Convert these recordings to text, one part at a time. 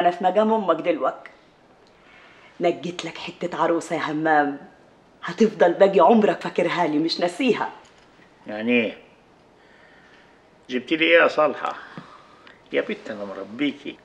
انا في مقام امك دلوك نجيت لك حته عروسه يا همام هتفضل باقي عمرك فاكرها لي مش ناسيها يعني ايه جبت لي ايه يا صالحة يا بنت انا مربيكي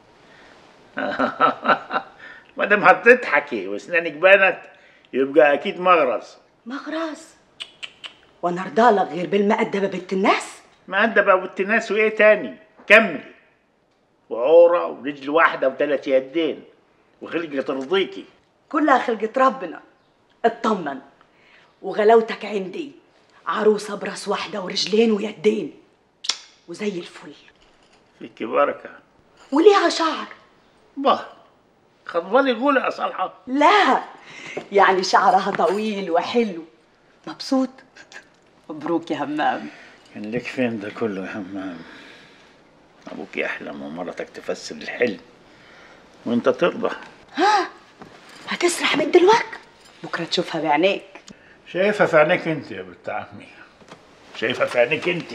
ما دام هتضحكي واسنانك بانت يبقى اكيد مغرز مغرز وانا ارضالك غير بالمقدمه بنت الناس مؤدبة وبنت الناس وايه تاني كملي وعورة ورجل واحدة وثلاث يدين وخلقة ترضيكي كلها خلقة ربنا اطمن وغلاوتك عندي عروسة براس واحدة ورجلين ويدين وزي الفل فيكي بركة وليها شعر باه خطبالي غولة يا صالحة لا يعني شعرها طويل وحلو مبسوط مبروك يا همام كان لك فين ده كله يا همام ابوك يحلم ومرتك تفسر الحلم وانت ترضى هتسرح من دلوقتي بكرة تشوفها بعينيك شايفها في عينيك انت يا بنت عمي شايفها في عينيك انت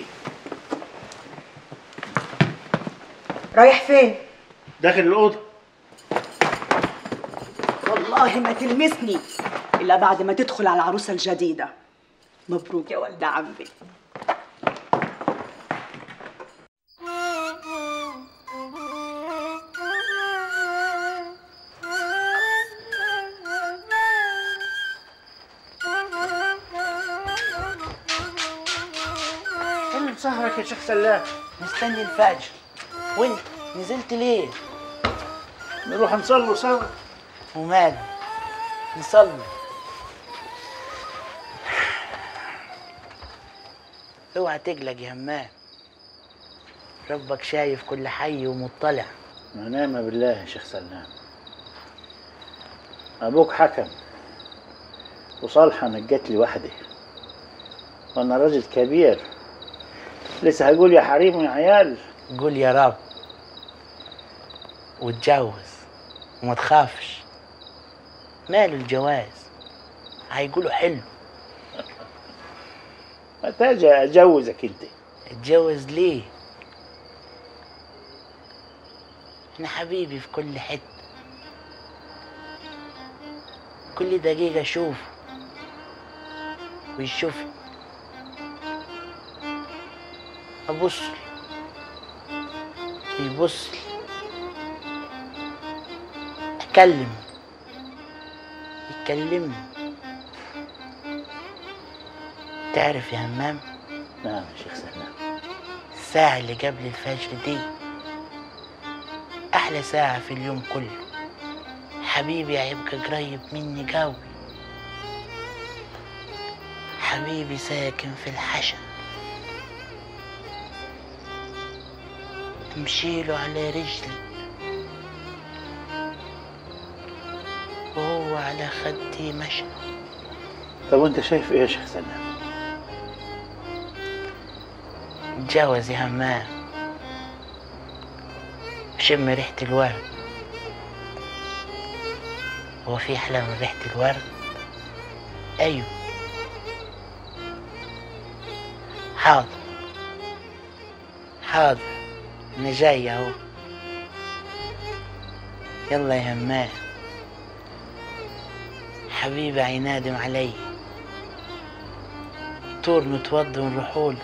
رايح فين؟ داخل الأوضة والله ما تلمسني إلا بعد ما تدخل على العروسة الجديدة مبروك يا ولد عمي اللي مسهرك يا شيخ سلام مستني الفجر وانت نزلت ليه نروح نصلوا سوا وماله نصلي اوعى تقلق يا همام ربك شايف كل حي ومطلع ونعم بالله يا شيخ سلام أبوك حكم وصالحة نجت لي وحدي وأنا راجل كبير لسه هقول يا حريم ويا عيال قول يا رب واتجوز وما تخافش ماله الجواز هيقولوا حلو محتاج أجوزك أنت اتجوز ليه انا حبيبي في كل حتة كل دقيقة اشوفه ويشوفني ابص له ويبص لي اكلم يكلمني تعرف يا همام نعم يا شيخ سلام الساعة اللي قبل الفجر دي أحلى ساعة في اليوم كله حبيبي هيبقى قريب مني قوي حبيبي ساكن في الحشا امشيله على رجلي وهو على خدي مشى طب وأنت شايف إيه يا شيخ سلام اتجوز يا همام شم ريحة الورد هو في أحلى من ريحة الورد؟ أيوه حاضر حاضر أنا جاي أهو يلا يا همام حبيبي هينادم علي طول نتوضى ونروحوله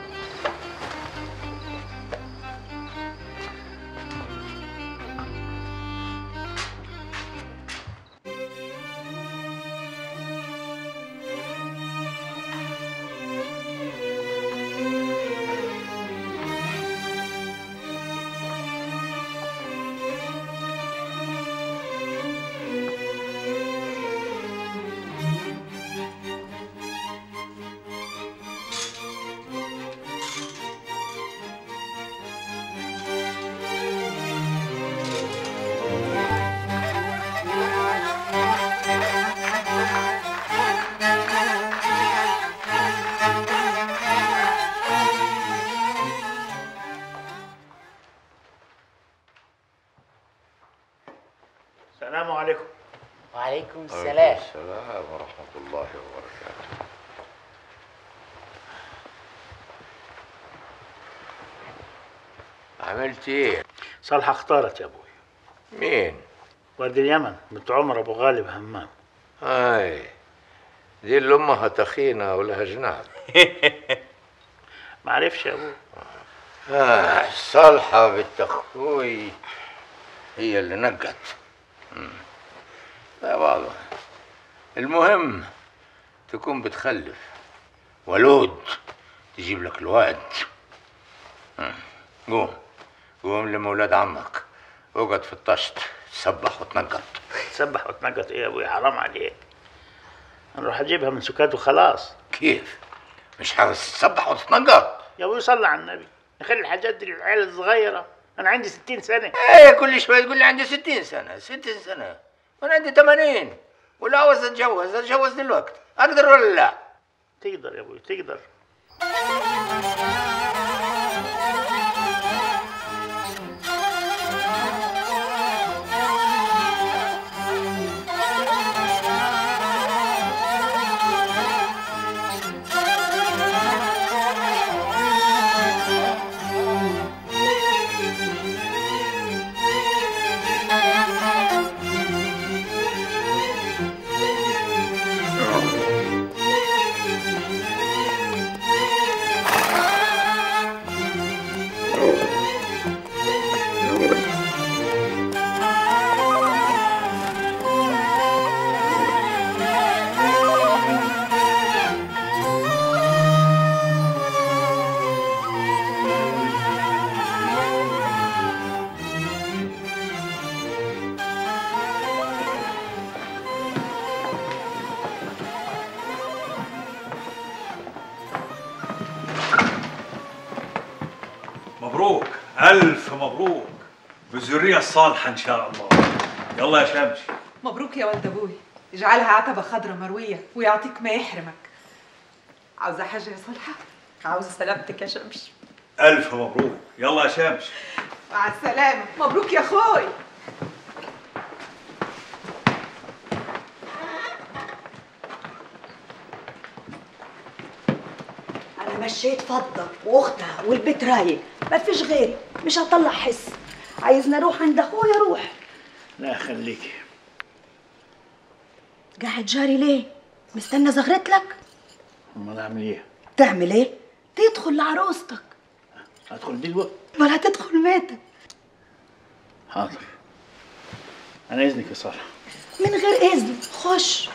السلام عليكم وعليكم عليكم السلام السلام ورحمة الله وبركاته عملت ايه؟ صالحة اختارت يا أبوي مين وادي اليمن بنت عمر ابو غالب همام هاي دي اللي امها تخينه ولها جناب ما عرفش يا ابوي آه صالحة بنت اخوي هي اللي نقت مم. لا والله المهم تكون بتخلف ولود تجيب لك الواد مم. قوم قوم لمولاد عمك اقعد في الطشت تسبح وتنقط تسبح وتنقط ايه يا ابوي حرام عليك نروح اجيبها من سكات وخلاص كيف مش عاوز تسبح وتتنقط يا ابوي صلي على النبي نخلي الحاجات دي للعيال الصغيره انا عندي ستين سنه ايه كل شويه تقول لي عندي 60 سنه 60 سنه وانا عندي 80 ولا عاوز اتجوز اتجوز دلوقتي اقدر ولا لا تقدر يا ابوي تقدر مبروك ألف مبروك بالذرية الصالحة إن شاء الله يلا يا شمس مبروك يا ولد ابوي اجعلها عتبة خضرة مروية ويعطيك ما يحرمك عاوزة حاجة يا صالحة؟ عاوزة سلامتك يا شمس ألف مبروك يلا يا شمس مع السلامة مبروك يا اخوي انا مشيت فضة واختها والبيت رايق ما فيش غيري مش هطلع حس عايزني اروح عند اخويا روح لا خليكي قاعد جاري ليه مستنى زغرت لك امال اعمل ايه تعمل ايه تدخل لعروستك ادخل دلوقتي بل هتدخل ماتت حاضر انا اذنك يا صالح من غير اذن خش